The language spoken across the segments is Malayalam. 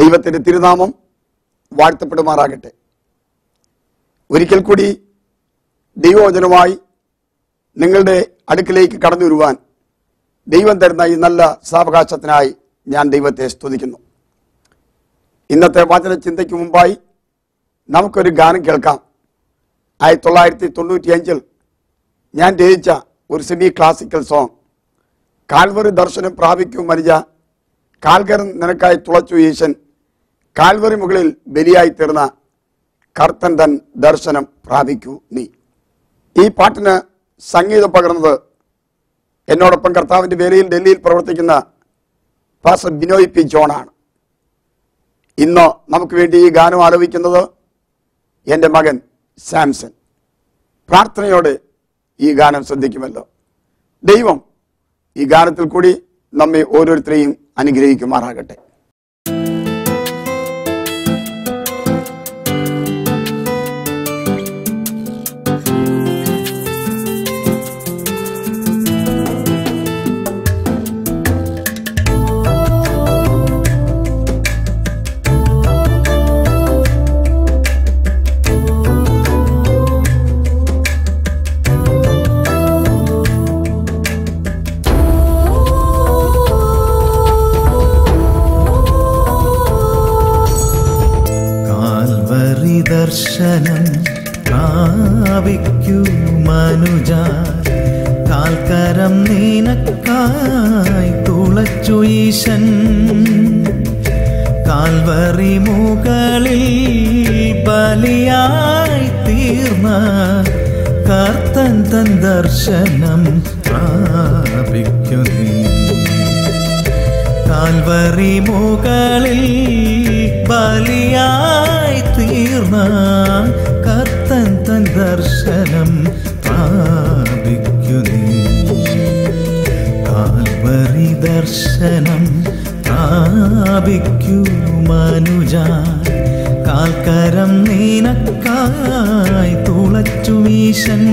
ദൈവത്തിന്റെ തിരുനാമം വാഴ്ത്തപ്പെടുമാറാകട്ടെ ഒരിക്കൽ കൂടി ദൈവവചനമായി നിങ്ങളുടെ അടുക്കിലേക്ക് കടന്നു വരുവാൻ ദൈവം തരുന്ന ഈ നല്ല സാവകാശത്തിനായി ഞാൻ ദൈവത്തെ സ്തുതിക്കുന്നു ഇന്നത്തെ വചന ചിന്തയ്ക്ക് മുമ്പായി നമുക്കൊരു ഗാനം കേൾക്കാം ആയിരത്തി തൊള്ളായിരത്തി തൊണ്ണൂറ്റി അഞ്ചിൽ ഞാൻ രചിച്ച ഒരു സെമി ക്ലാസിക്കൽ സോങ് കാൽവറി ദർശനം പ്രാപിക്കും മരിച്ച കാൽകരൻ നിനക്കായി തുളച്ചു ഈശൻ കാൽവറി മുകളിൽ ബലിയായി തീർന്ന കർത്തൻ തൻ ദർശനം പ്രാപിക്കൂ നീ ഈ പാട്ടിന് സംഗീതം പകർന്നത് എന്നോടൊപ്പം കർത്താവിന്റെ വേലയിൽ ഡൽഹിയിൽ പ്രവർത്തിക്കുന്ന പാസ്റ്റർ ബിനോയ് പി ജോണാണ് ഇന്ന് നമുക്ക് വേണ്ടി ഈ ഗാനം ആലോചിക്കുന്നത് എൻ്റെ മകൻ സാംസൺ പ്രാർത്ഥനയോടെ ഈ ഗാനം ശ്രദ്ധിക്കുമല്ലോ ദൈവം ഈ ഗാനത്തിൽ കൂടി നമ്മെ ഓരോരുത്തരെയും അനുഗ്രഹിക്കുമാറാകട്ടെ കാൽവറി ദർശനം പ്രാപിക്കൂ മനുജ കാൽക്കരം നീനക്കായി തുളച്ചു ഈശൻ കാൽവറി മുകളിൽ ബലിയായി തീർന്ന കർത്തൻ തൻ ദർശനം പ്രാപിക്കു നീ കാൽവറി മുകളിൽ ബലിയായി തീർന്ന കർത്തൻ തൻ ദർശനം പ്രാപിക്കു നീ കാൽവറി ദർശനം പ്രാപിക്കൂ മനുജ കാൽക്കരം നീനക്കായി തുളച്ചു വീശൻ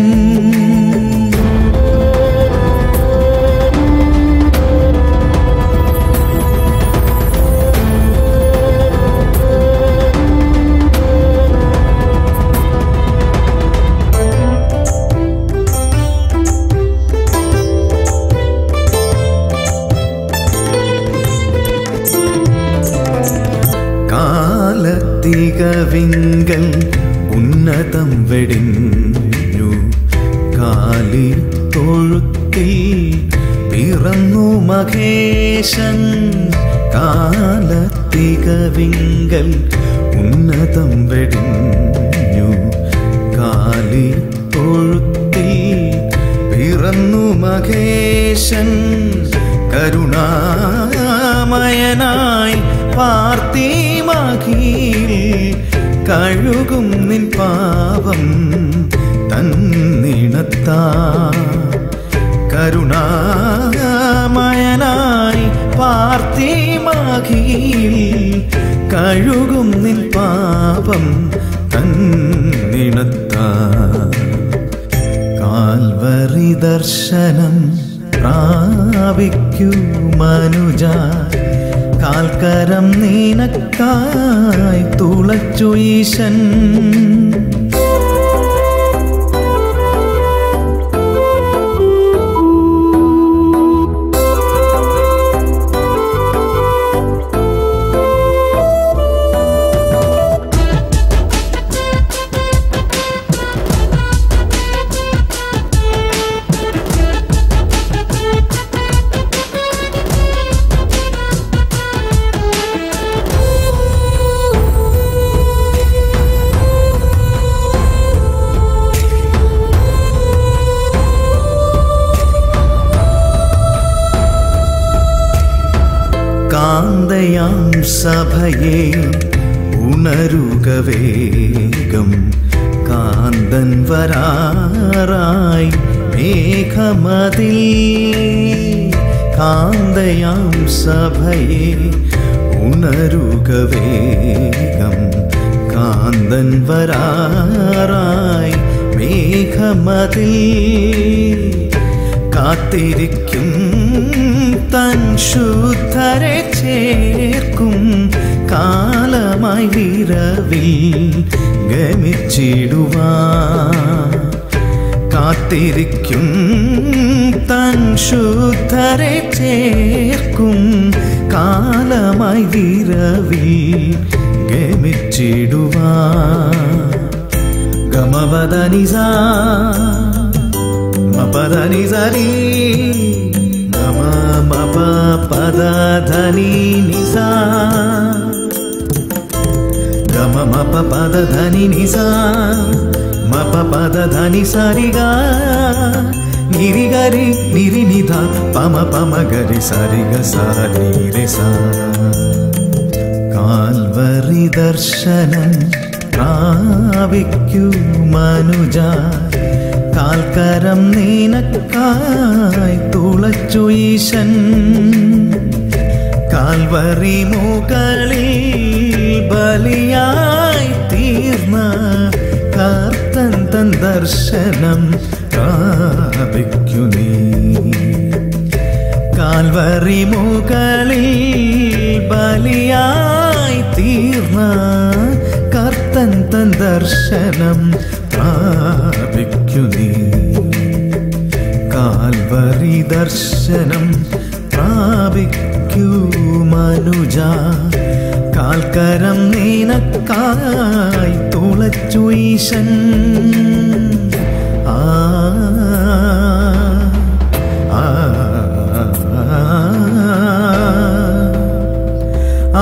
കാലത്തികവിങ്കൽ ഉന്നതം വെടിഞ്ഞു കാലി തൊഴുത്തിൽ പിറന്നു മഹേശൻ കാലത്തികവിങ്കൽ ഉന്നതം വെടിഞ്ഞു കാലി തൊഴുത്തിൽ പിറന്നു മഹേശൻ കരുണാമയനായി പാർത്തിമകീൽ കഴുകും നിൻ പാപം തന്നിണത്താ കരുണാമയനായി പാർത്തിമകീൽ കഴുകും നിൻ പാപം തന്നിണത്താ കാൽവറി ദർശനം പ്രാപിക്കൂ മനുജ കാൽക്കരം നീനക്കായി തുളച്ചു ഈശൻ കാന്തയാം സഭയെ ഉണരുക വേഗം കാന്തൻ വരാറായി മേഘമതിൽ കാന്തയാം സഭയെ ഉണരുക വേഗം കാന്തൻ വരാറായി മേഘമതിൽ കാത്തിരിക്കും തൻ ശുദ്ധരെ ചേർക്കും കാലമായി വിരവിൽ ഗമിച്ചിടുവാ കാത്തിരിക്കും തൻ ശുദ്ധരെ ചേർക്കും കാലമായി വിരവിൽ ഗമിച്ചിടുവാ ഗമപദനിസ മപദനിസരി ഗമ മപ പദ ധനി നിസ గమ మప పద ధని నిసా మప పద ధని సరిగా నిరి గరి నిరి నిధ పమ పమ గరి సరిగ సారి రే సా കാൽവറി ദർശനം പ്രാപിക്കൂ മനുജ കാൽക്കരം നിനക്കായി തുളച്ചു ഈശൻ കാൽവറി മുകളിൽ ബലിയായി തീർന്ന കർത്തൻ തൻ ദർശനം പ്രാപിക്കു നീ കാൽവറി മുകളിൽ ബലിയായി തീർന്ന കർത്തൻ തൻ ദർശനം പ്രാപിക്കു നീ കാൽവറി ദർശനം പ്രാപിക്കൂ മനുജ കാൽക്കരം നിനക്കായി തുളച്ചു ഈശൻ ആ ആ ആ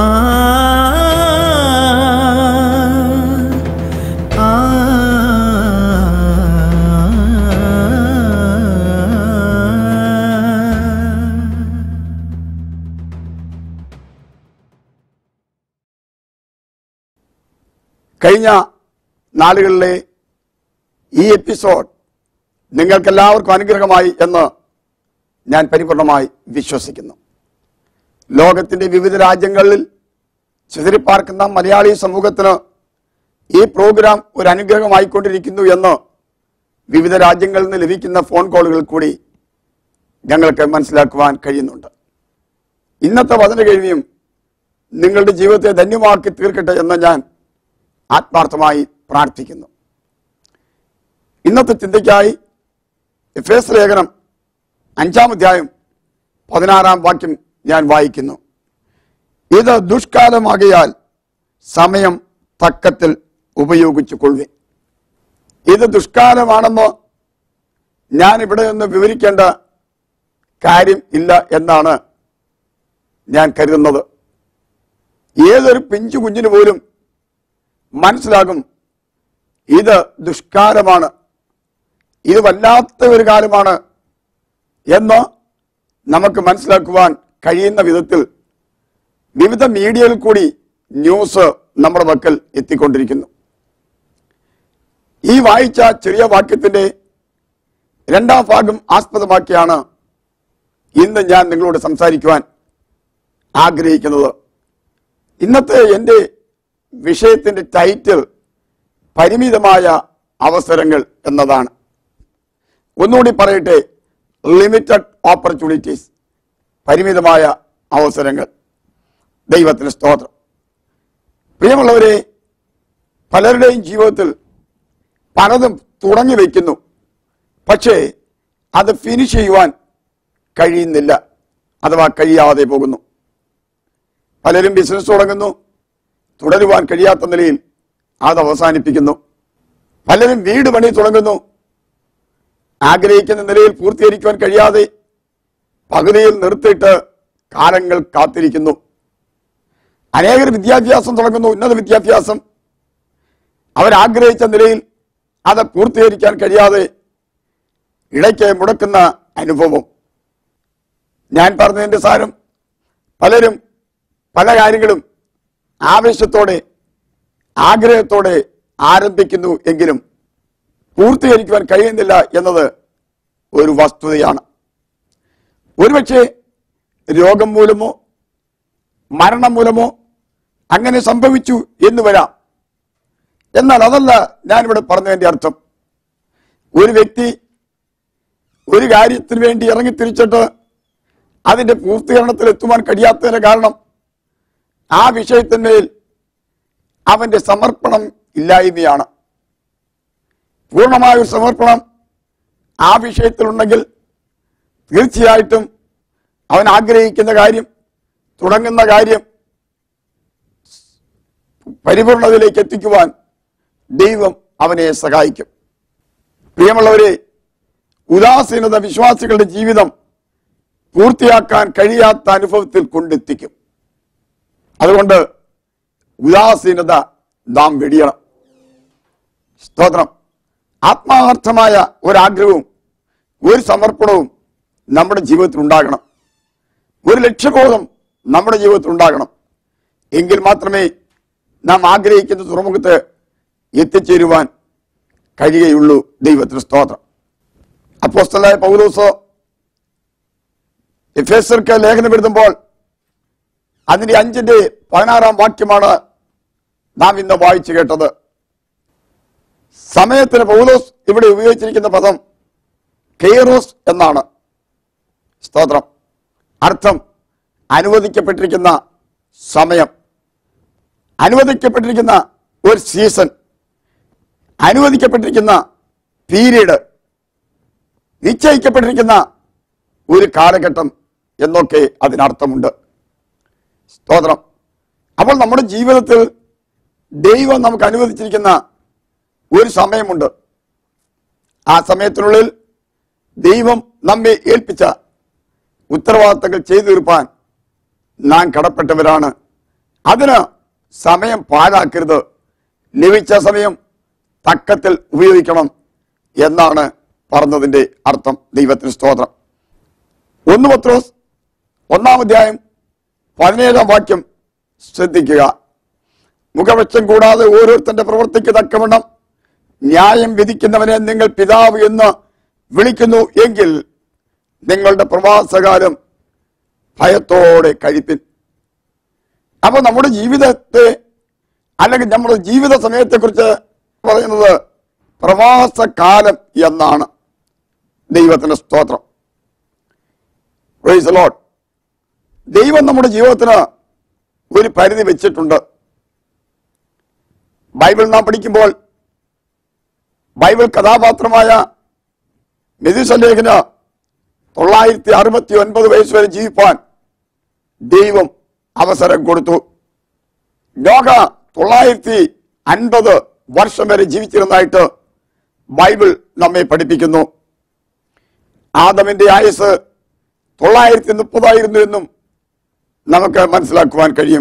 കഴിഞ്ഞ നാളുകളിലെ ഈ എപ്പിസോഡ് നിങ്ങൾക്കെല്ലാവർക്കും അനുഗ്രഹമായി എന്ന് ഞാൻ പരിപൂർണമായി വിശ്വസിക്കുന്നു ലോകത്തിന്റെ വിവിധ രാജ്യങ്ങളിൽ ചിതറിപ്പാർക്കുന്ന മലയാളി സമൂഹത്തിന് ഈ പ്രോഗ്രാം ഒരു അനുഗ്രഹമായിക്കൊണ്ടിരിക്കുന്നു എന്ന് വിവിധ രാജ്യങ്ങളിൽ നിന്ന് ലഭിക്കുന്ന ഫോൺ കോളുകൾ കൂടി ഞങ്ങൾക്ക് മനസ്സിലാക്കുവാൻ കഴിയുന്നുണ്ട് ഇന്നത്തെ വചന കഴിവിയും നിങ്ങളുടെ ജീവിതത്തെ ധന്യമാക്കി തീർക്കട്ടെ എന്ന് ഞാൻ ആത്മാർത്ഥമായി പ്രാർത്ഥിക്കുന്നു ഇന്നത്തെ ചിന്തയ്ക്കായി എഫ് എസ് ലേഖനം അഞ്ചാം അധ്യായം പതിനാറാം വാക്യം ഞാൻ വായിക്കുന്നു ഇത് ദുഷ്കാലമാകിയാൽ സമയം തക്കത്തിൽ ഉപയോഗിച്ചു കൊള്ളുവിൻ ഇത് ദുഷ്കാലമാണെന്ന് ഞാൻ ഇവിടെ നിന്ന് വിവരിക്കേണ്ട കാര്യം ഇല്ല എന്നാണ് ഞാൻ കരുതുന്നത് ഏതൊരു പിഞ്ചു കുഞ്ഞിന് പോലും മനസ്സിലാകും ഇത് ദുഷ്കാലമാണ് ഇത് വല്ലാത്ത ഒരു കാലമാണ് എന്ന് നമുക്ക് മനസ്സിലാക്കുവാൻ കഴിയുന്ന വിധത്തിൽ വിവിധ മീഡിയയിൽ കൂടി ന്യൂസ് നമ്മുടെ പക്കൽ എത്തിക്കൊണ്ടിരിക്കുന്നു ഈ വായിച്ച ചെറിയ വാക്യത്തിന്റെ രണ്ടാം ഭാഗം ആസ്പദമാക്കിയാണ് ഇന്ന് ഞാൻ നിങ്ങളോട് സംസാരിക്കുവാൻ ആഗ്രഹിക്കുന്നത് ഇന്നത്തെ എൻ്റെ വിഷയത്തിന്റെ ടൈറ്റിൽ പരിമിതമായ അവസരങ്ങൾ എന്നതാണ് ഒന്നുകൂടി പറയട്ടെ ലിമിറ്റഡ് ഓപ്പർച്യൂണിറ്റീസ് പരിമിതമായ അവസരങ്ങൾ ദൈവത്തിന് സ്തോത്രം പ്രിയമുള്ളവരെ പലരുടെയും ജീവിതത്തിൽ പലതും തുടങ്ങി വയ്ക്കുന്നു പക്ഷേ അത് ഫിനിഷ് ചെയ്യുവാൻ കഴിയുന്നില്ല അഥവാ കഴിയാതെ പോകുന്നു പലരും ബിസിനസ് തുടങ്ങുന്നു തുടരുവാൻ കഴിയാത്ത നിലയിൽ അത് അവസാനിപ്പിക്കുന്നു പലരും വീട് പണി തുടങ്ങുന്നു ആഗ്രഹിക്കുന്ന നിലയിൽ പൂർത്തീകരിക്കുവാൻ കഴിയാതെ പകുതിയിൽ നിർത്തിയിട്ട് കാലങ്ങൾ കാത്തിരിക്കുന്നു അനേകർ വിദ്യാഭ്യാസം തുടങ്ങുന്നു ഉന്നത വിദ്യാഭ്യാസം അവരാഗ്രഹിച്ച നിലയിൽ അത് പൂർത്തീകരിക്കാൻ കഴിയാതെ ഇടയ്ക്ക് മുടക്കുന്ന അനുഭവം ഞാൻ പറഞ്ഞതിന്റെ സാരം പലരും പല കാര്യങ്ങളും ആവേശത്തോടെ ആഗ്രഹത്തോടെ ആരംഭിക്കുന്നു എങ്കിലും പൂർത്തീകരിക്കുവാൻ കഴിയുന്നില്ല എന്നത് ഒരു വസ്തുതയാണ് ഒരുപക്ഷെ രോഗം മൂലമോ മരണം മൂലമോ അങ്ങനെ സംഭവിച്ചു എന്ന് വരാം എന്നാൽ അതല്ല ഞാനിവിടെ പറഞ്ഞതിന്റെ അർത്ഥം ഒരു വ്യക്തി ഒരു കാര്യത്തിന് വേണ്ടി ഇറങ്ങിത്തിരിച്ചിട്ട് അതിന്റെ പൂർത്തീകരണത്തിൽ എത്തുവാൻ കഴിയാത്തതിന്റെ കാരണം ആ വിഷയത്തിന്മേൽ അവന്റെ സമർപ്പണം ഇല്ലായ്മയാണ് പൂർണ്ണമായ ഒരു സമർപ്പണം ആ വിഷയത്തിലുണ്ടെങ്കിൽ തീർച്ചയായിട്ടും അവൻ ആഗ്രഹിക്കുന്ന കാര്യം തുടങ്ങുന്ന കാര്യം പരിപൂർണതയിലേക്ക് എത്തിക്കുവാൻ ദൈവം അവനെ സഹായിക്കും പ്രിയമുള്ളവരെ ഉദാസീനത വിശ്വാസികളുടെ ജീവിതം പൂർത്തിയാക്കാൻ കഴിയാത്ത അനുഭവത്തിൽ കൊണ്ടെത്തിക്കും അതുകൊണ്ട് ഉദാസീനത നാം വെടിയണം സ്തോത്രം ആത്മാർത്ഥമായ ഒരാഗ്രഹവും ഒരു സമർപ്പണവും നമ്മുടെ ജീവിതത്തിൽ ഉണ്ടാകണം ഒരു ലക്ഷ്യബോധം നമ്മുടെ ജീവിതത്തിൽ ഉണ്ടാകണം എങ്കിൽ മാത്രമേ നാം ആഗ്രഹിക്കുന്ന തുറമുഖത്ത് എത്തിച്ചേരുവാൻ കഴിയുകയുള്ളൂ ദൈവത്തിന് സ്തോത്രം അപ്പോസ്തലായ പൗലോസ് എഫേസർക്ക് ലേഖനം എഴുതുമ്പോൾ അതിന്റെ അഞ്ചിന്റെ പതിനാറാം വാക്യമാണ് നാം ഇന്ന് വായിച്ചു കേട്ടത് സമയത്തിന് പൗലോസ് ഇവിടെ ഉപയോഗിച്ചിരിക്കുന്ന പദം കെയറോസ് എന്നാണ് സ്തോത്രം അർത്ഥം അനുവദിക്കപ്പെട്ടിരിക്കുന്ന സമയം അനുവദിക്കപ്പെട്ടിരിക്കുന്ന ഒരു സീസൺ അനുവദിക്കപ്പെട്ടിരിക്കുന്ന പീരീഡ് നിശ്ചയിക്കപ്പെട്ടിരിക്കുന്ന ഒരു കാലഘട്ടം എന്നൊക്കെ അതിനർത്ഥമുണ്ട് സ്തോത്രം അപ്പോൾ നമ്മുടെ ജീവിതത്തിൽ ദൈവം നമുക്ക് അനുവദിച്ചിരിക്കുന്ന ഒരു സമയമുണ്ട് ആ സമയത്തിനുള്ളിൽ ദൈവം നമ്മെ ഏൽപ്പിച്ച ഉത്തരവാദിത്തങ്ങൾ ചെയ്തു തീർപ്പാൻ നാം കടപ്പെട്ടവരാണ് അതിന് സമയം പാഴാക്കരുത് ലഭിച്ച സമയം തക്കത്തിൽ ഉപയോഗിക്കണം എന്നാണ് പറഞ്ഞതിന്റെ അർത്ഥം ദൈവത്തിന് സ്തോത്രം ഒന്ന് പത്രോസ് ഒന്നാം അധ്യായം പതിനേഴാം വാക്യം ശ്രദ്ധിക്കുക മുഖപക്ഷം കൂടാതെ ഓരോരുത്തന്റെ പ്രവൃത്തിക്ക് തക്കവണ്ണം ന്യായം വിധിക്കുന്നവനെ നിങ്ങൾ പിതാവ് എന്ന് വിളിക്കുന്നു എങ്കിൽ നിങ്ങളുടെ പ്രവാസകാലം ഭയത്തോടെ കഴിപ്പിൻ അപ്പൊ നമ്മുടെ ജീവിതത്തെ അല്ലെങ്കിൽ നമ്മുടെ ജീവിത സമയത്തെക്കുറിച്ച് പറയുന്നത് പ്രവാസകാലം എന്നാണ് ദൈവത്തിന്റെ സ്തോത്രം Praise the Lord. ദൈവം നമ്മുടെ ജീവിതത്തിന് ഒരു പരിധി വെച്ചിട്ടുണ്ട് ബൈബിൾ നാം പഠിക്കുമ്പോൾ ബൈബിൾ കഥാപാത്രമായ മെതിസലേഖന് തൊള്ളായിരത്തി അറുപത്തി ഒൻപത് വയസ്സ് വരെ ജീവിപ്പാൻ ദൈവം അവസരം കൊടുത്തു ലോക തൊള്ളായിരത്തി അൻപത് വർഷം വരെ ജീവിച്ചിരുന്നതായിട്ട് ബൈബിൾ നമ്മെ പഠിപ്പിക്കുന്നു ആദമിന്റെ ആയുസ് തൊള്ളായിരത്തി മുപ്പതായിരുന്നു എന്നും നമുക്ക് മനസ്സിലാക്കുവാൻ കഴിയും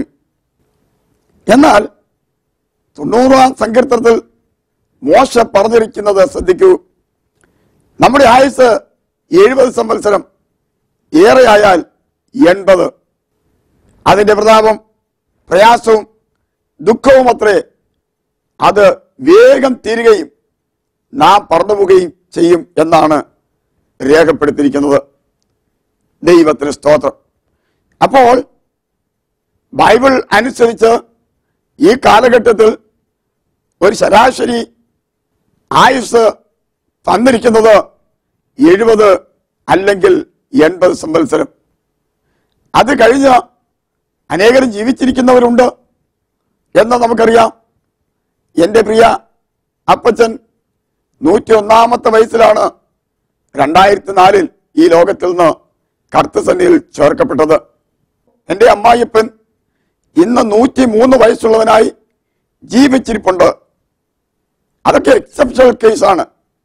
എന്നാൽ തൊണ്ണൂറാം സങ്കീർത്തനത്തിൽ മോശ പറഞ്ഞിരിക്കുന്നത് ശ്രദ്ധിക്കൂ നമ്മുടെ ആയുസ് എഴുപത് സംവത്സരം ഏറെയായാൽ എൺപത് അതിന്റെ പ്രതാപം പ്രയാസവും ദുഃഖവും അത്രേ അത് വേഗം തീരുകയും നാം പറന്നുപോവുകയും ചെയ്യും എന്നാണ് രേഖപ്പെടുത്തിയിരിക്കുന്നത് ദൈവത്തിന് സ്തോത്രം അപ്പോൾ ബൈബിൾ അനുസരിച്ച് ഈ കാലഘട്ടത്തിൽ ഒരു ശരാശരി ആയുസ് തന്നിരിക്കുന്നത് എഴുപത് അല്ലെങ്കിൽ എൺപത് സംവത്സരം അത് കഴിഞ്ഞ് അനേകരും ജീവിച്ചിരിക്കുന്നവരുണ്ട് എന്ന് നമുക്കറിയാം എൻ്റെ പ്രിയ അപ്പച്ചൻ നൂറ്റി ഒന്നാമത്തെ വയസ്സിലാണ് രണ്ടായിരത്തി നാലിൽ ഈ ലോകത്തിൽ നിന്ന് കർത്തസന്നിയിൽ ചേർക്കപ്പെട്ടത് എൻ്റെ അമ്മായിപ്പൻ ഇന്ന് നൂറ്റി മൂന്ന് വയസ്സുള്ളവനായി ജീവിച്ചിരിപ്പുണ്ട് അതൊക്കെ എക്സെപ്ഷണൽ കേസാണ്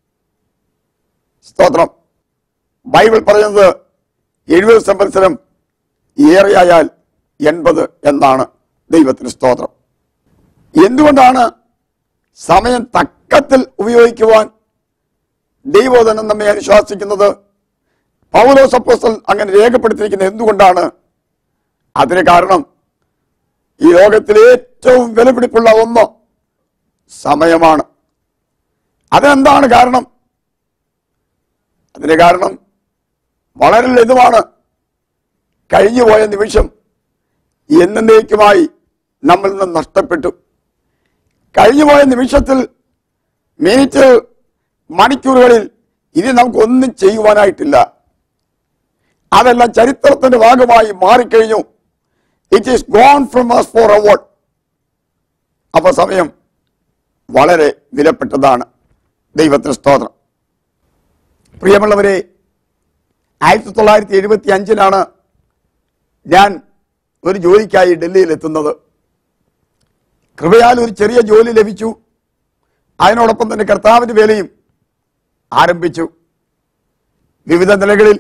സ്തോത്രം ബൈബിൾ പറയുന്നത് എഴുപത് സംവത്സരം ഏറെയായാൽ എൺപത് എന്നാണ് ദൈവത്തിന് സ്തോത്രം എന്തുകൊണ്ടാണ് സമയം തക്കത്തിൽ ഉപയോഗിക്കുവാൻ ദൈവോധനം നമ്മെ അനുശാസിക്കുന്നത് പൗലോസ് അപ്പോസ്തലൻ അങ്ങനെ രേഖപ്പെടുത്തിയിരിക്കുന്നത് എന്തുകൊണ്ടാണ് അതിന് കാരണം ഈ ലോകത്തിലെ ഏറ്റവും വിലപിടിപ്പുള്ള ഒന്ന് സമയമാണ് അതെന്താണ് കാരണം അതിന് കാരണം വളരെ ലളിതമാണ് കഴിഞ്ഞുപോയ നിമിഷം എന്നേക്കുമായി നമ്മിൽ നിന്ന് നഷ്ടപ്പെട്ടു കഴിഞ്ഞുപോയ നിമിഷത്തിൽ മിനിറ്റ് മണിക്കൂറുകളിൽ ഇനി നമുക്കൊന്നും ചെയ്യുവാനായിട്ടില്ല അതെല്ലാം ചരിത്രത്തിന്റെ ഭാഗമായി മാറിക്കഴിഞ്ഞു it is gone from us for award അപ്പൊ സമയം വളരെ വിലപ്പെട്ടതാണ് ദൈവത്തിന് സ്തോത്രം പ്രിയമുള്ളവരെ ആയിരത്തി തൊള്ളായിരത്തി എഴുപത്തി അഞ്ചിലാണ് ഞാൻ ഒരു ജോലിക്കായി ഡൽഹിയിൽ എത്തുന്നത് കൃപയാൽ ഒരു ചെറിയ ജോലി ലഭിച്ചു അതിനോടൊപ്പം തന്നെ കർത്താവിന്റെ വേലയും ആരംഭിച്ചു വിവിധ നിലകളിൽ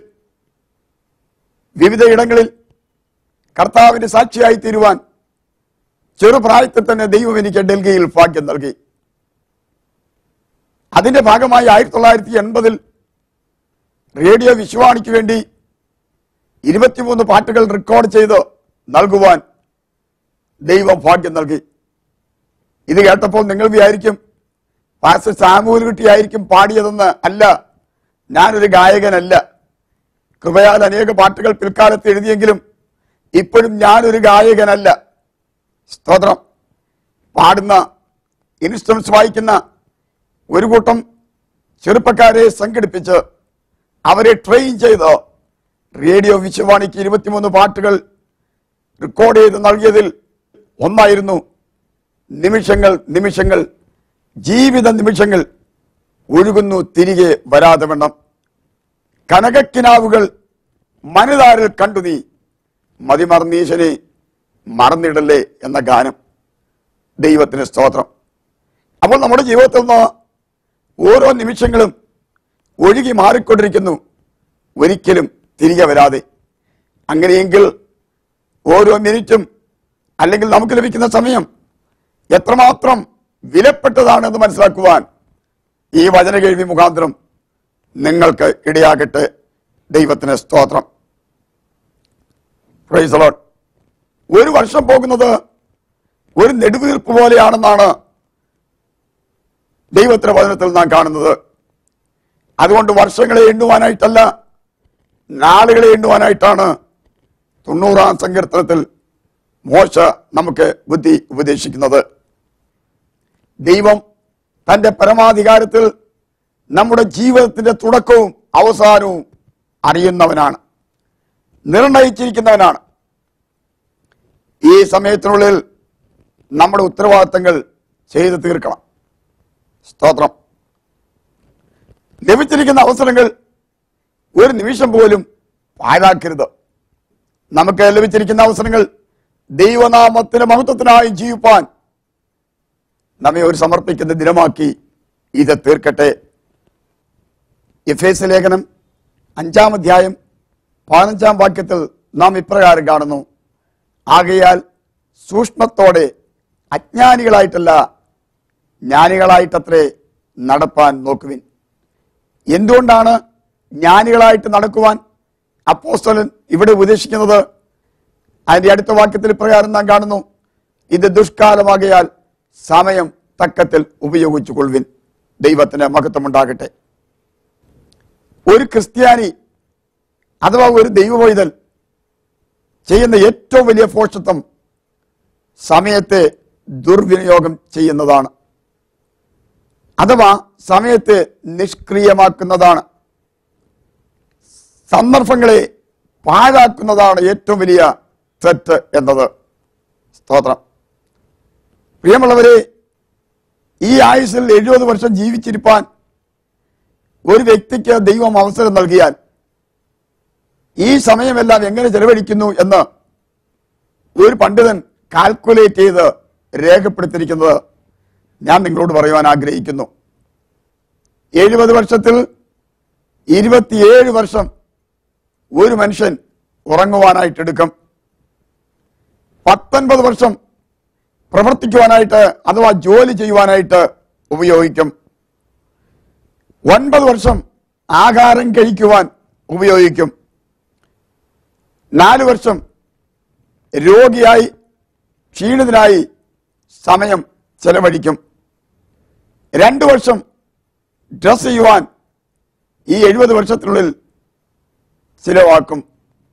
വിവിധ ഇടങ്ങളിൽ കർത്താവിന്റെ സാക്ഷിയായി തീരുവാൻ ചെറുപ്രായത്തിൽ തന്നെ ദൈവം എനിക്ക് ഡൽഹിയിൽ ഭാഗ്യം നൽകി അതിന്റെ ഭാഗമായി ആയിരത്തി തൊള്ളായിരത്തി എൺപതിൽ റേഡിയോ വിശ്വാണിക്ക് വേണ്ടി ഇരുപത്തിമൂന്ന് പാട്ടുകൾ റെക്കോർഡ് ചെയ്ത് നൽകുവാൻ ദൈവം ഭാഗ്യം നൽകി ഇത് കേട്ടപ്പോൾ നിങ്ങൾ വിചാരിക്കും പാസ്റ്റർ സാമൂൽ കുട്ടിയായിരിക്കും പാടിയതെന്ന് അല്ല ഞാനൊരു ഗായകനല്ല കൃപയാൽ അനേക പാട്ടുകൾ പിൽക്കാലത്ത് എഴുതിയെങ്കിലും ഇപ്പോഴും ഞാനൊരു ഗായകനല്ല സ്തോത്രം പാടുന്ന ഇൻസ്ട്രുമെന്റ്സ് വായിക്കുന്ന ഒരു കൂട്ടം ചെറുപ്പക്കാരെ സംഘടിപ്പിച്ച് അവരെ ട്രെയിൻ ചെയ്ത് റേഡിയോ വിശ്വവാണിക്ക് ഇരുപത്തിമൂന്ന് പാട്ടുകൾ റെക്കോർഡ് ചെയ്ത് നൽകിയതിൽ ഒന്നായിരുന്നു നിമിഷങ്ങൾ നിമിഷങ്ങൾ ജീവിത നിമിഷങ്ങൾ ഒഴുകുന്നു തിരികെ വരാതെ വണ്ണം കനകക്കിനാവുകൾ മനുതാരിൽ കണ്ടു നീ മതിമറന്നീശനെ മറന്നിടല്ലേ എന്ന ഗാനം ദൈവത്തിന് സ്തോത്രം അപ്പോൾ നമ്മുടെ ജീവിതത്തിൽ നിന്ന് ഓരോ നിമിഷങ്ങളും ഒഴുകി മാറിക്കൊണ്ടിരിക്കുന്നു ഒരിക്കലും തിരികെ വരാതെ അങ്ങനെയെങ്കിൽ ഓരോ മിനിറ്റും അല്ലെങ്കിൽ നമുക്ക് ലഭിക്കുന്ന സമയം എത്രമാത്രം വിലപ്പെട്ടതാണെന്ന് മനസ്സിലാക്കുവാൻ ഈ വചന കേൾവി മുഖാന്തരം നിങ്ങൾക്ക് ഇടയാകട്ടെ ദൈവത്തിന് സ്തോത്രം Praise the Lord. ഒരു വർഷം പോകുന്നത് ഒരു നെടുവീർപ്പ് പോലെയാണെന്നാണ് ദൈവത്തിന്റെ വചനത്തിൽ നാം കാണുന്നത് അതുകൊണ്ട് വർഷങ്ങളെ എണ്ണുവാനായിട്ടല്ല നാളുകളെ എണ്ണുവാനായിട്ടാണ് തൊണ്ണൂറാം സങ്കീർത്തനത്തിൽ മോശ നമുക്ക് ബുദ്ധി ഉപദേശിക്കുന്നത് ദൈവം തന്റെ പരമാധികാരത്തിൽ നമ്മുടെ ജീവിതത്തിന്റെ തുടക്കവും അവസാനവും അറിയുന്നവനാണ് നിർണയിച്ചിരിക്കുന്നവനാണ് ഈ സമയത്തിനുള്ളിൽ നമ്മുടെ ഉത്തരവാദിത്തങ്ങൾ ചെയ്തു തീർക്കണം സ്തോത്രം ലഭിച്ചിരിക്കുന്ന അവസരങ്ങൾ ഒരു നിമിഷം പോലും പാഴാക്കരുത് നമുക്ക് ലഭിച്ചിരിക്കുന്ന അവസരങ്ങൾ ദൈവനാമത്തിന് മഹത്വത്തിനായി ജീവിപ്പാൻ നമ്മെ ഒരു സമർപ്പിക്കുന്ന ദിനമാക്കി ഇത് തീർക്കട്ടെ എഫ് ലേഖനം അഞ്ചാം അധ്യായം പതിനഞ്ചാം വാക്യത്തിൽ നാം ഇപ്രകാരം കാണുന്നു ആകയാൽ സൂക്ഷ്മത്തോടെ അജ്ഞാനികളായിട്ടല്ല ജ്ഞാനികളായിട്ടത്രേ നടപ്പാൻ നോക്കുവിൻ എന്തുകൊണ്ടാണ് ജ്ഞാനികളായിട്ട് നടക്കുവാൻ അപ്പോസ്തലൻ ഇവിടെ ഉപദേശിക്കുന്നത് അതിന്റെ അടുത്ത വാക്യത്തിൽ പ്രകാരം നാം കാണുന്നു ഇത് ദുഷ്കാലമാകയാൽ സമയം തക്കത്തിൽ ഉപയോഗിച്ചു കൊള്ളുവിൻ ദൈവത്തിന് മഹത്വമുണ്ടാകട്ടെ ഒരു ക്രിസ്ത്യാനി അഥവാ ഒരു ദൈവവൈതൽ ചെയ്യുന്ന ഏറ്റവും വലിയ പോഷത്വം സമയത്തെ ദുർവിനിയോഗം ചെയ്യുന്നതാണ് അഥവാ സമയത്തെ നിഷ്ക്രിയമാക്കുന്നതാണ് സന്ദർഭങ്ങളെ പാഴാക്കുന്നതാണ് ഏറ്റവും വലിയ തെറ്റ് എന്നത് സ്തോത്രം പ്രിയമുള്ളവരെ ഈ ആയുസിൽ എഴുപത് വർഷം ജീവിച്ചിരിപ്പാൻ ഒരു വ്യക്തിക്ക് ദൈവം അവസരം നൽകിയാൽ ഈ സമയമെല്ലാം എങ്ങനെ ചെലവഴിക്കുന്നു എന്ന് ഒരു പണ്ഡിതൻ കാൽക്കുലേറ്റ് ചെയ്ത് രേഖപ്പെടുത്തിയിരിക്കുന്നത് ഞാൻ നിങ്ങളോട് പറയുവാൻ ആഗ്രഹിക്കുന്നു എഴുപത് വർഷത്തിൽ ഇരുപത്തിയേഴ് വർഷം ഒരു മനുഷ്യൻ ഉറങ്ങുവാനായിട്ട് എടുക്കും പത്തൊൻപത് വർഷം പ്രവർത്തിക്കുവാനായിട്ട് അഥവാ ജോലി ചെയ്യുവാനായിട്ട് ഉപയോഗിക്കും ഒൻപത് വർഷം ആഹാരം കഴിക്കുവാൻ ഉപയോഗിക്കും നാല് വർഷം രോഗിയായി ക്ഷീണിതനായി സമയം ചെലവഴിക്കും രണ്ടു വർഷം ഡ്രസ് ചെയ്യുവാൻ ഈ എഴുപത് വർഷത്തിനുള്ളിൽ ചിലവാക്കും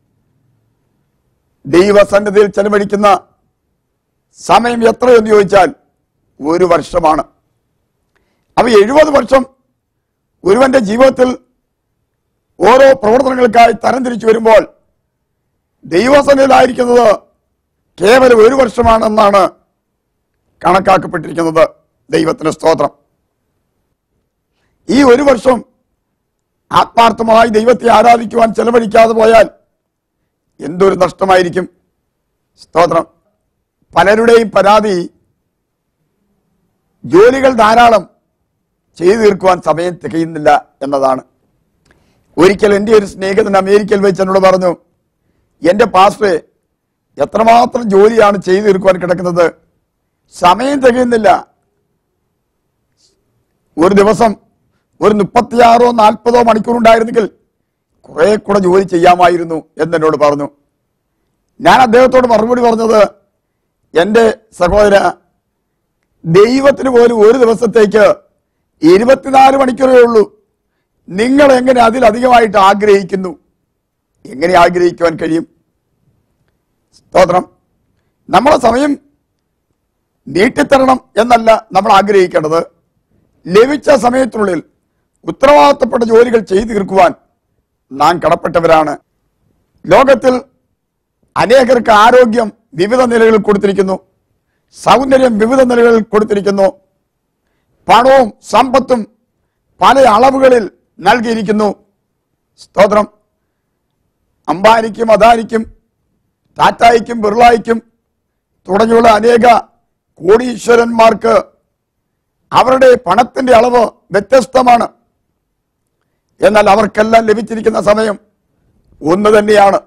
ദൈവസന്നിധിയിൽ ചെലവഴിക്കുന്ന സമയം എത്രയെന്ന് ചോദിച്ചാൽ ഒരു വർഷമാണ് അപ്പൊ എഴുപത് വർഷം ഒരുവന്റെ ജീവിതത്തിൽ ഓരോ പ്രവർത്തനങ്ങൾക്കായി തരംതിരിച്ചു വരുമ്പോൾ ദൈവസന്നിധിയിലായിരിക്കുന്നത് കേവലം ഒരു വർഷമാണെന്നാണ് കണക്കാക്കപ്പെട്ടിരിക്കുന്നത് ദൈവത്തിന് സ്തോത്രം ഈ ഒരു വർഷം ആത്മാർത്ഥമായി ദൈവത്തെ ആരാധിക്കുവാൻ ചെലവഴിക്കാതെ പോയാൽ എന്തൊരു നഷ്ടമായിരിക്കും സ്തോത്രം പലരുടെയും പരാതി ജോലികൾ ധാരാളം ചെയ്തു തീർക്കുവാൻ സമയം തികയുന്നില്ല എന്നതാണ് ഒരിക്കൽ എൻ്റെ ഒരു സ്നേഹിതൻ അമേരിക്കയിൽ വെച്ച് എന്നോട് പറഞ്ഞു എൻ്റെ പാസ്റ്ററെ എത്രമാത്രം ജോലിയാണ് ചെയ്തു തീർക്കുവാൻ കിടക്കുന്നത് സമയം തികയുന്നില്ല ഒരു ദിവസം ഒരു മുപ്പത്തിയാറോ നാൽപ്പതോ മണിക്കൂർ ഉണ്ടായിരുന്നെങ്കിൽ കുറെ കൂടെ ജോലി ചെയ്യാമായിരുന്നു എന്നെന്നോട് പറഞ്ഞു ഞാൻ അദ്ദേഹത്തോട് മറുപടി പറഞ്ഞത് എൻ്റെ സഹോദര ദൈവത്തിന് പോലും ഒരു ദിവസത്തേക്ക് ഇരുപത്തിനാല് മണിക്കൂറേ ഉള്ളൂ നിങ്ങൾ എങ്ങനെ അതിലധികമായിട്ട് ആഗ്രഹിക്കുന്നു എങ്ങനെ ആഗ്രഹിക്കുവാൻ കഴിയും സ്തോത്രം നമ്മളെ സമയം നീട്ടിത്തരണം എന്നല്ല നമ്മൾ ആഗ്രഹിക്കേണ്ടത് ലഭിച്ച സമയത്തിനുള്ളിൽ ഉത്തരവാദിത്തപ്പെട്ട ജോലികൾ ചെയ്തു തീർക്കുവാൻ നാം കടപ്പെട്ടവരാണ് ലോകത്തിൽ അനേകർക്ക് ആരോഗ്യം വിവിധ നിലകളിൽ കൊടുത്തിരിക്കുന്നു സൗന്ദര്യം വിവിധ നിലകളിൽ കൊടുത്തിരിക്കുന്നു പണവും സമ്പത്തും പല അളവുകളിൽ നൽകിയിരിക്കുന്നു സ്തോത്രം അംബാനിക്കും അദാനിക്കും ടാറ്റായിക്കും ബിർളായിക്കും തുടങ്ങിയുള്ള അനേക കോടീശ്വരന്മാർക്ക് അവരുടെ പണത്തിന്റെ അളവ് വ്യത്യസ്തമാണ് എന്നാൽ അവർക്കെല്ലാം ലഭിച്ചിരിക്കുന്ന സമയം ഒന്ന് തന്നെയാണ്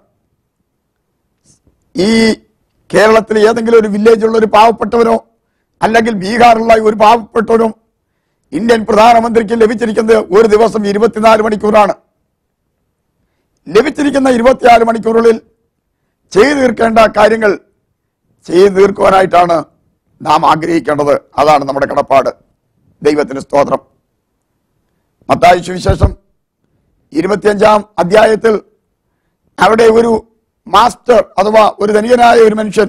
ഈ കേരളത്തിൽ ഏതെങ്കിലും ഒരു വില്ലേജുള്ള ഒരു പാവപ്പെട്ടവനോ അല്ലെങ്കിൽ ബീഹാറിലുള്ള ഒരു പാവപ്പെട്ടവനോ ഇന്ത്യൻ പ്രധാനമന്ത്രിക്ക് ലഭിച്ചിരിക്കുന്നത് ഒരു ദിവസം ഇരുപത്തിനാല് മണിക്കൂറാണ് ലഭിച്ചിരിക്കുന്ന ഇരുപത്തിനാല് മണിക്കൂറുകളിൽ ചെയ്തു തീർക്കേണ്ട കാര്യങ്ങൾ ചെയ്തു തീർക്കുവാനായിട്ടാണ് നാം ആഗ്രഹിക്കേണ്ടത് അതാണ് നമ്മുടെ കടപ്പാട് ദൈവത്തിന് സ്തോത്രം മത്തായി സുവിശേഷം ഇരുപത്തിയഞ്ചാം അധ്യായത്തിൽ അവിടെ ഒരു മാസ്റ്റർ അഥവാ ഒരു ധനികനായ ഒരു മനുഷ്യൻ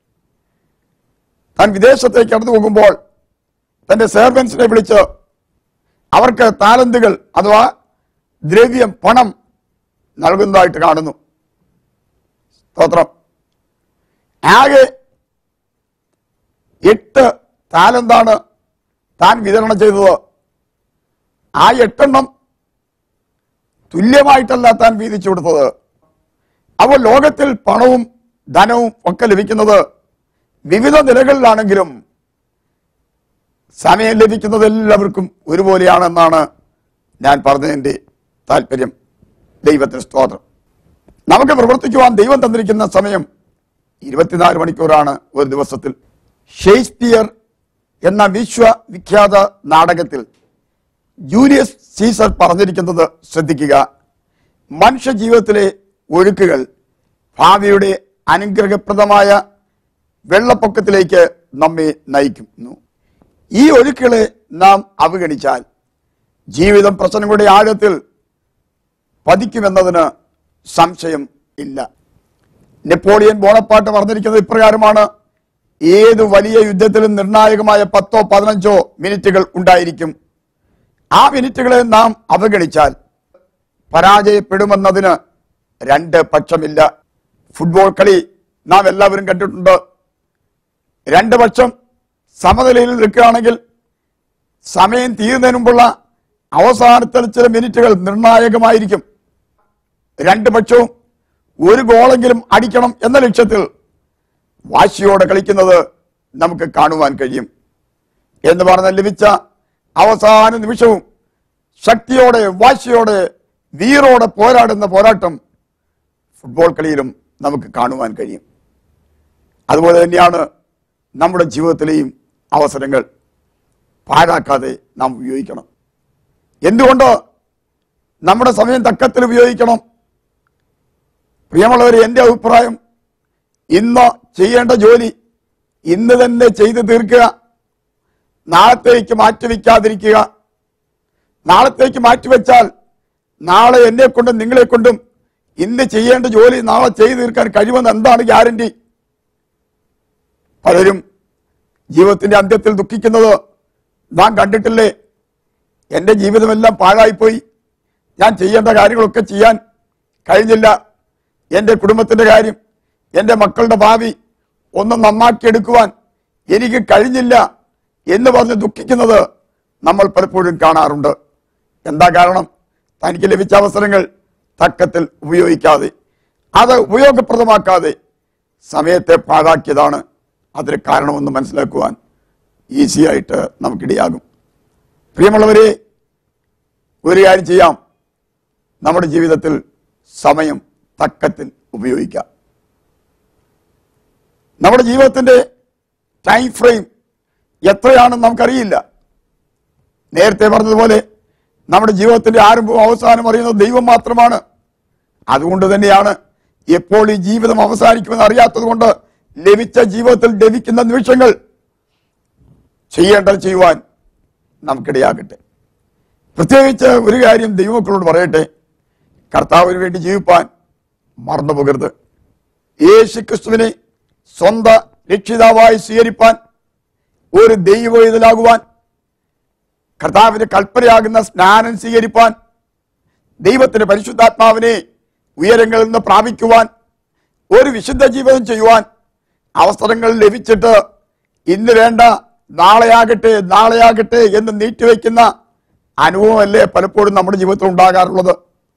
താൻ വിദേശത്തേക്ക് കടന്നു പോകുമ്പോൾ തന്റെ സെർവൻസിനെ വിളിച്ച് അവർക്ക് താലന്തുകൾ അഥവാ ദ്രവ്യം പണം നൽകുന്നതായിട്ട് കാണുന്നു സ്തോത്രം ആകെ എട്ട് താലന്താണ് താൻ വിതരണം ചെയ്തത് ആ എട്ടെണ്ണം തുല്യമായിട്ടല്ല താൻ വീതിച്ചു കൊടുത്തത് അപ്പോൾ ലോകത്തിൽ പണവും ധനവും ഒക്കെ ലഭിക്കുന്നത് വിവിധ നിലകളിലാണെങ്കിലും സമയം ലഭിക്കുന്നത് എല്ലാവർക്കും ഒരുപോലെയാണെന്നാണ് ഞാൻ പറഞ്ഞതിൻ്റെ താല്പര്യം ദൈവത്തിന് സ്തോത്രം നമുക്ക് പ്രവർത്തിക്കുവാൻ ദൈവം തന്നിരിക്കുന്ന സമയം ഇരുപത്തിനാല് മണിക്കൂറാണ് ഒരു ദിവസത്തിൽ ഷേക്സ്പിയർ എന്ന വിശ്വവിഖ്യാത നാടകത്തിൽ ജൂലിയസ് സീസർ പറഞ്ഞിരിക്കുന്നത് ശ്രദ്ധിക്കുക മനുഷ്യ ജീവിതത്തിലെ ഒഴുക്കുകൾ ഭാവിയുടെ അനുഗ്രഹപ്രദമായ വെള്ളപ്പൊക്കത്തിലേക്ക് നമ്മെ നയിക്കുന്നു ഈ ഒഴുക്കുകളെ നാം അവഗണിച്ചാൽ ജീവിതം പ്രശ്നങ്ങളുടെ ആഴത്തിൽ പതിക്കുമെന്നതിന് സംശയം ഇല്ല നെപ്പോളിയൻ ബോണപ്പാട്ട് പറഞ്ഞിരിക്കുന്നത് ഇപ്രകാരമാണ് ഏത് വലിയ യുദ്ധത്തിലും നിർണായകമായ പത്തോ പതിനഞ്ചോ മിനിറ്റുകൾ ഉണ്ടായിരിക്കും ആ മിനിറ്റുകളെ നാം അവഗണിച്ചാൽ പരാജയപ്പെടുമെന്നതിന് രണ്ട് പക്ഷമില്ല ഫുട്ബോൾ കളി നാം എല്ലാവരും കണ്ടിട്ടുണ്ട് രണ്ട് പക്ഷം സമനിലയിൽ നിൽക്കുകയാണെങ്കിൽ സമയം തീരുന്നതിന് മുമ്പുള്ള അവസാനത്തെ ചില മിനിറ്റുകൾ നിർണായകമായിരിക്കും രണ്ട് പക്ഷവും ഒരു ഗോളെങ്കിലും അടിക്കണം എന്ന ലക്ഷ്യത്തിൽ വാശിയോടെ കളിക്കുന്നത് നമുക്ക് കാണുവാൻ കഴിയും എന്ന് പറഞ്ഞ ലഭിച്ച അവസാന നിമിഷവും ശക്തിയോടെ വാശിയോടെ വീറോടെ പോരാടുന്ന പോരാട്ടം ഫുട്ബോൾ കളിയിലും നമുക്ക് കാണുവാൻ കഴിയും അതുപോലെ തന്നെയാണ് നമ്മുടെ ജീവിതത്തിലെയും അവസരങ്ങൾ പാഴാക്കാതെ നാം ഉപയോഗിക്കണം എന്തുകൊണ്ട് നമ്മുടെ സമയം തക്കത്തിൽ ഉപയോഗിക്കണം പ്രിയമുള്ളവരെ എൻ്റെ അഭിപ്രായം ഇന്ന് ചെയ്യേണ്ട ജോലി ഇന്ന് തന്നെ ചെയ്തു തീർക്കുക നാളത്തേക്ക് മാറ്റിവെക്കാതിരിക്കുക നാളത്തേക്ക് മാറ്റിവെച്ചാൽ നാളെ എന്നെ കൊണ്ടും നിങ്ങളെ കൊണ്ടും ഇന്ന് ചെയ്യേണ്ട ജോലി നാളെ ചെയ്തു തീർക്കാൻ കഴിയുമെന്ന് എന്താണ് ഗ്യാരണ്ടി പലരും ജീവിതത്തിന്റെ അന്ത്യത്തിൽ ദുഃഖിക്കുന്നത് നാം കണ്ടിട്ടില്ലേ എൻ്റെ ജീവിതമെല്ലാം പാഴായിപ്പോയി ഞാൻ ചെയ്യേണ്ട കാര്യങ്ങളൊക്കെ ചെയ്യാൻ കഴിഞ്ഞില്ല എൻ്റെ കുടുംബത്തിൻ്റെ കാര്യം എൻ്റെ മക്കളുടെ ഭാവി ഒന്ന് നന്നാക്കിയെടുക്കുവാൻ എനിക്ക് കഴിഞ്ഞില്ല എന്ന് പറഞ്ഞ് ദുഃഖിക്കുന്നത് നമ്മൾ പലപ്പോഴും കാണാറുണ്ട് എന്താ കാരണം തനിക്ക് ലഭിച്ച അവസരങ്ങൾ തക്കത്തിൽ ഉപയോഗിക്കാതെ അത് ഉപയോഗപ്രദമാക്കാതെ സമയത്തെ പാഴാക്കിയതാണ് അതിന് കാരണമെന്ന് മനസ്സിലാക്കുവാൻ ഈസിയായിട്ട് നമുക്കിടയാകും പ്രിയമുള്ളവരെ ഒരു കാര്യം ചെയ്യാം നമ്മുടെ ജീവിതത്തിൽ സമയം തക്കത്തിൽ ഉപയോഗിക്കാം നമ്മുടെ ജീവിതത്തിന്റെ ടൈം ഫ്രെയിം എത്രയാണെന്ന് നമുക്കറിയില്ല നേരത്തെ പറഞ്ഞതുപോലെ നമ്മുടെ ജീവിതത്തിന്റെ ആരംഭവും അവസാനം അറിയുന്നത് ദൈവം മാത്രമാണ് അതുകൊണ്ട് തന്നെയാണ് എപ്പോൾ ഈ ജീവിതം അവസാനിക്കുമെന്ന് അറിയാത്തത് കൊണ്ട് ലഭിച്ച ജീവിതത്തിൽ ലഭിക്കുന്ന നിമിഷങ്ങൾ ചെയ്യേണ്ടത് ചെയ്യുവാൻ നമുക്കിടയാകട്ടെ പ്രത്യേകിച്ച് ഒരു കാര്യം ദൈവമക്കളോട് പറയട്ടെ കർത്താവിന് വേണ്ടി ജീവിപ്പാൻ മറന്നു പോകരുത് യേശു ക്രിസ്തുവിനെ സ്വന്തം രക്ഷിതാവായി സ്വീകരിപ്പാൻ ഒരു ദൈവ ഇതിലാകുവാൻ കർത്താവിന്റെ കൽപ്പനയാകുന്ന സ്നാനം സ്വീകരിപ്പാൻ ദൈവത്തിന്റെ പരിശുദ്ധാത്മാവിനെ ഉയരങ്ങളിൽ നിന്ന് പ്രാപിക്കുവാൻ ഒരു വിശുദ്ധ ജീവിതം ചെയ്യുവാൻ അവസരങ്ങൾ ലഭിച്ചിട്ട് ഇന്ന് വേണ്ട നാളെയാകട്ടെ നാളെയാകട്ടെ എന്ന് നീട്ടിവെക്കുന്ന അനുഭവമല്ലേ പലപ്പോഴും നമ്മുടെ ജീവിതത്തിൽ ഉണ്ടാകാറുള്ളത്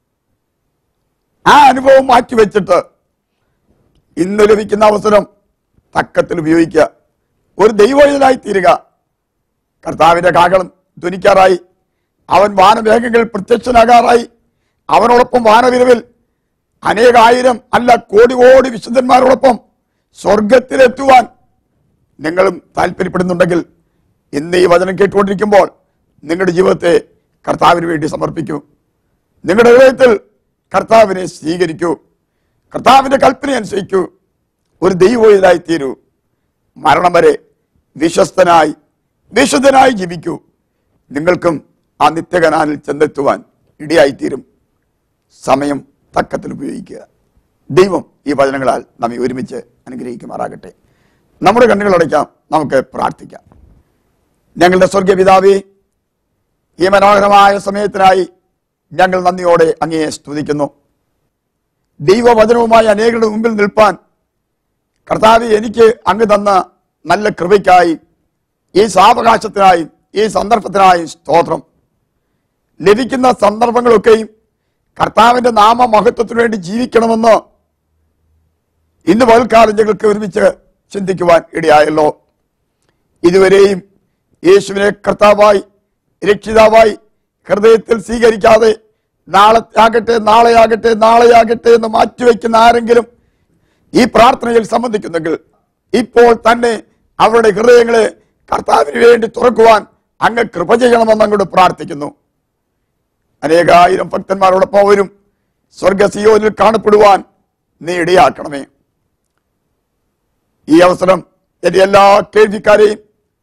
ആ അനുഭവം മാറ്റിവെച്ചിട്ട് ഇന്ന് ലഭിക്കുന്ന അവസരം തക്കത്തിൽ ഉപയോഗിക്കുക ഒരു ദൈവജനായി തീരുക കർത്താവിന്റെ കാകളം ധ്വനിക്കാറായി അവൻ വാനമേഘങ്ങളിൽ പ്രത്യക്ഷനാകാറായി അവനോടൊപ്പം വാനവിരവിൽ അനേകായിരം അല്ല കോടി കോടി വിശുദ്ധന്മാരോടൊപ്പം സ്വർഗത്തിലെത്തുവാൻ നിങ്ങളും താല്പര്യപ്പെടുന്നുണ്ടെങ്കിൽ ഇന്ന് ഈ വചനം കേട്ടുകൊണ്ടിരിക്കുമ്പോൾ നിങ്ങളുടെ ജീവിതത്തെ കർത്താവിന് വേണ്ടി സമർപ്പിക്കൂ നിങ്ങളുടെ ഹൃദയത്തിൽ കർത്താവിനെ സ്വീകരിക്കൂ കർത്താവിന്റെ കൽപ്പന അനുസരിക്കൂ ഒരു ദൈവയിലായി തീരൂ മരണം വരെ വിശ്വസ്തനായി വിശുദ്ധനായി ജീവിക്കൂ നിങ്ങൾക്കും ആ നിത്യകനാലിൽ ചെന്നെത്തുവാൻ ഇടയായിത്തീരും സമയം തക്കത്തിൽ ഉപയോഗിക്കുക ദൈവം ഈ വചനങ്ങളാൽ നമ്മെ ഒരുമിച്ച് അനുഗ്രഹിക്കുമാറാകട്ടെ നമ്മുടെ കണ്ണുകൾ അടയ്ക്കാം നമുക്ക് പ്രാർത്ഥിക്കാം ഞങ്ങളുടെ സ്വർഗീയ പിതാവേ ഈ മനോഹരമായ സമയത്തിനായി ഞങ്ങൾ നന്ദിയോടെ അങ്ങയെ സ്തുതിക്കുന്നു ദൈവവചനവുമായി അനേകരുടെ മുമ്പിൽ നിൽപ്പാൻ കർത്താവ് എനിക്ക് അങ്ങ് തന്ന നല്ല കൃപയ്ക്കായി ഈ സാവകാശത്തിനായി ഈ സന്ദർഭത്തിനായി സ്തോത്രം ലഭിക്കുന്ന സന്ദർഭങ്ങളൊക്കെയും കർത്താവിന്റെ നാമമഹത്വത്തിനു വേണ്ടി ജീവിക്കണമെന്ന് ഇന്ന് പകൽക്കാലം ഞങ്ങൾക്ക് ഒരുമിച്ച് ചിന്തിക്കുവാൻ ഇടയായല്ലോ ഇതുവരെയും യേശുവിനെ കർത്താവായി രക്ഷിതാവായി ഹൃദയത്തിൽ സ്വീകരിക്കാതെ നാളെ ആകട്ടെ നാളെയാകട്ടെ നാളെയാകട്ടെ എന്ന് മാറ്റിവെക്കുന്ന ആരെങ്കിലും ഈ പ്രാർത്ഥനയിൽ സംബന്ധിക്കുന്നെങ്കിൽ ഇപ്പോൾ തന്നെ അവരുടെ ഹൃദയങ്ങളെ കർത്താവിന് വേണ്ടി തുറക്കുവാൻ അങ്ങ് കൃപ ചെയ്യണമെന്ന് അങ്ങോട്ട് പ്രാർത്ഥിക്കുന്നു അനേകായിരം ഭക്തന്മാരോടൊപ്പം അവരും സ്വർഗസിയോനിൽ കാണപ്പെടുവാൻ നീ ഇടയാക്കണമേ ഈ അവസരം എന്റെ എല്ലാ കേൾവിക്കാരെയും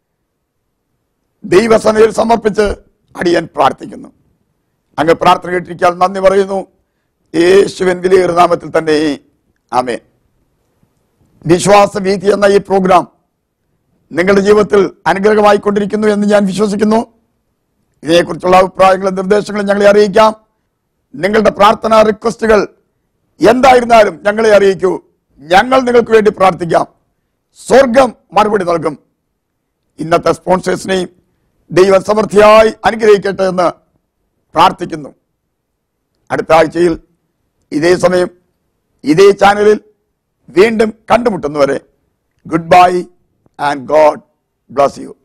ദൈവസനയിൽ സമർപ്പിച്ച് അടിയൻ പ്രാർത്ഥിക്കുന്നു അങ്ങ് പ്രാർത്ഥന കേട്ടിരിക്കാൻ നന്ദി പറയുന്നു യേശുവൻ വിലയേറിയ നാമത്തിൽ തന്നെ ആമേൻ വിശ്വാസവീതി എന്ന ഈ പ്രോഗ്രാം നിങ്ങളുടെ ജീവിതത്തിൽ അനുഗ്രഹമായിക്കൊണ്ടിരിക്കുന്നു എന്ന് ഞാൻ വിശ്വസിക്കുന്നു ഇതിനെക്കുറിച്ചുള്ള അഭിപ്രായങ്ങളും നിർദ്ദേശങ്ങളും ഞങ്ങളെ അറിയിക്കാം നിങ്ങളുടെ പ്രാർത്ഥനാ റിക്വസ്റ്റുകൾ എന്തായിരുന്നാലും ഞങ്ങളെ അറിയിക്കൂ ഞങ്ങൾ നിങ്ങൾക്ക് വേണ്ടി പ്രാർത്ഥിക്കാം സ്വർഗം മറുപടി നൽകും ഇന്നത്തെ സ്പോൺസേഴ്സിനെയും ദൈവം സമൃദ്ധിയായി അനുഗ്രഹിക്കട്ടെ എന്ന് പ്രാർത്ഥിക്കുന്നു അടുത്ത ആഴ്ചയിൽ ഇതേ സമയം ഇതേ ചാനലിൽ വീണ്ടും കണ്ടുമുട്ടുന്നവരെ good bye and God bless U